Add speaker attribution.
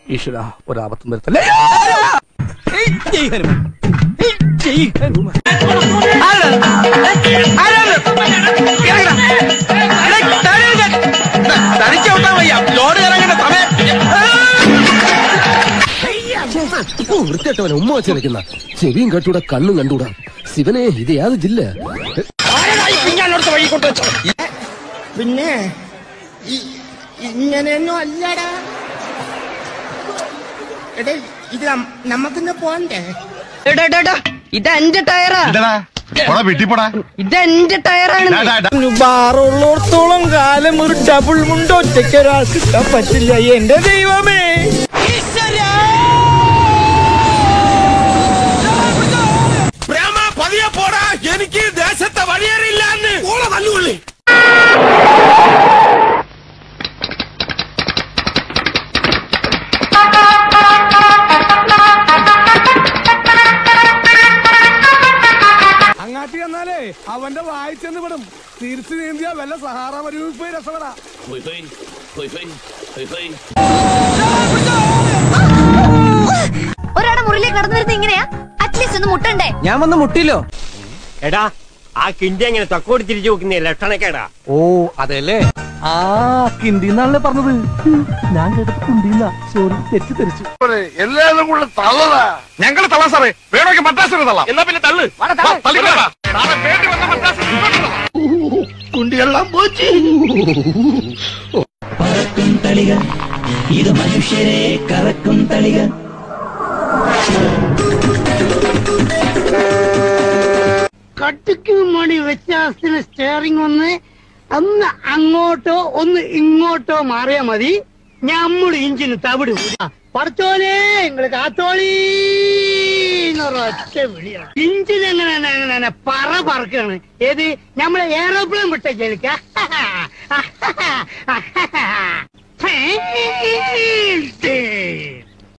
Speaker 1: ഈശ്വര ഒരാപത്തും വരുത്തല്ലേ
Speaker 2: വൃത്തിയായിട്ടവൻ ഉമ്മ വെച്ച് നിൽക്കുന്ന ചെവിയും കട്ടൂടാ കണ്ണും കണ്ടൂടാ ശിവനെ ഇത് യാത് ജില്ല
Speaker 3: പിന്നെ ഇ- ഇങ്ങനെയൊന്നും അല്ലടാ എടേ ഇത് നം- നമുക്കിന്ന് പോണ്ടേ
Speaker 4: ഇത് എന്റെ ടയറാ
Speaker 5: വീട്ടിപ്പോടാ
Speaker 4: ഇത് എന്റെ ടയറാണ്
Speaker 3: ബാറുള്ളോടത്തോളം കാലം ഒരു ഡബിൾ മുണ്ട് ഒറ്റയ്ക്ക് ഒരാൾക്ക് ഇട്ടാൻ പറ്റില്ല എന്റെ ദൈവമേ പതിയെ പോടാ എനിക്ക് ദേശത്തെ വഴിയേറിയില്ലാന്ന് ഓളെ തല്ലുകൊള്ളി
Speaker 1: അങ്ങാട്ടി എന്നാലേ അവന്റെ വായിച്ചെന്ന് വിടും തിരിച്ചു നീന്തിയ വല്ല സഹാറ മരുവിപ്പ് രസപ്പെടാ
Speaker 6: ഒരാടെ മുറിയിലേക്ക് കടന്നു വരുന്നത് ഇങ്ങനെയാ അറ്റ്ലീസ്റ്റ് ഒന്ന് മുട്ടണ്ടേ
Speaker 3: ഞാൻ വന്ന് മുട്ടില്ലോ
Speaker 7: എടാ ആ കിണ്ടി അങ്ങനെ തക്കോടി തിരിച്ചു നോക്കുന്ന ലക്ഷണക്കേടാ
Speaker 1: ഓ അതെല്ലേ ആ കിണ്ടിന്നാണല്ലേ പറഞ്ഞത് ഞാൻ കേട്ടത് കുണ്ടിന്ന സോറി തെറ്റിദ്ധരിച്ചു
Speaker 5: എല്ലാരും കൂടെ തള്ളതാ ഞങ്ങൾ തള്ളാം സാറേ വേണമെങ്കിൽ മദ്രാസിന് തള്ളാം എന്നാ പിന്നെ തള്ളു തള്ളിക്കളാ സാറേ വേണ്ടി വന്ന മദ്രാസിന്
Speaker 3: കുണ്ടിയെല്ലാം പോച്ചു
Speaker 8: കട്ടിക്ക് മണി വ്യത്യാസത്തിന് സ്റ്റിയറിംഗ് ഒന്ന് ഒന്ന് അങ്ങോട്ടോ ഒന്ന് ഇങ്ങോട്ടോ മാറിയാ മതി നമ്മൾ ഇഞ്ചിന് തവിട് പറച്ചോലേ നിങ്ങള് കാത്തോളി ഒറ്റ വിളിയാണ് ഇഞ്ചിൻ എങ്ങനെ എങ്ങനെ പറ പറക്കാണ് ഏത് നമ്മളെ എയറോപ്ലെയിൻ വിട്ട ജലിക്ക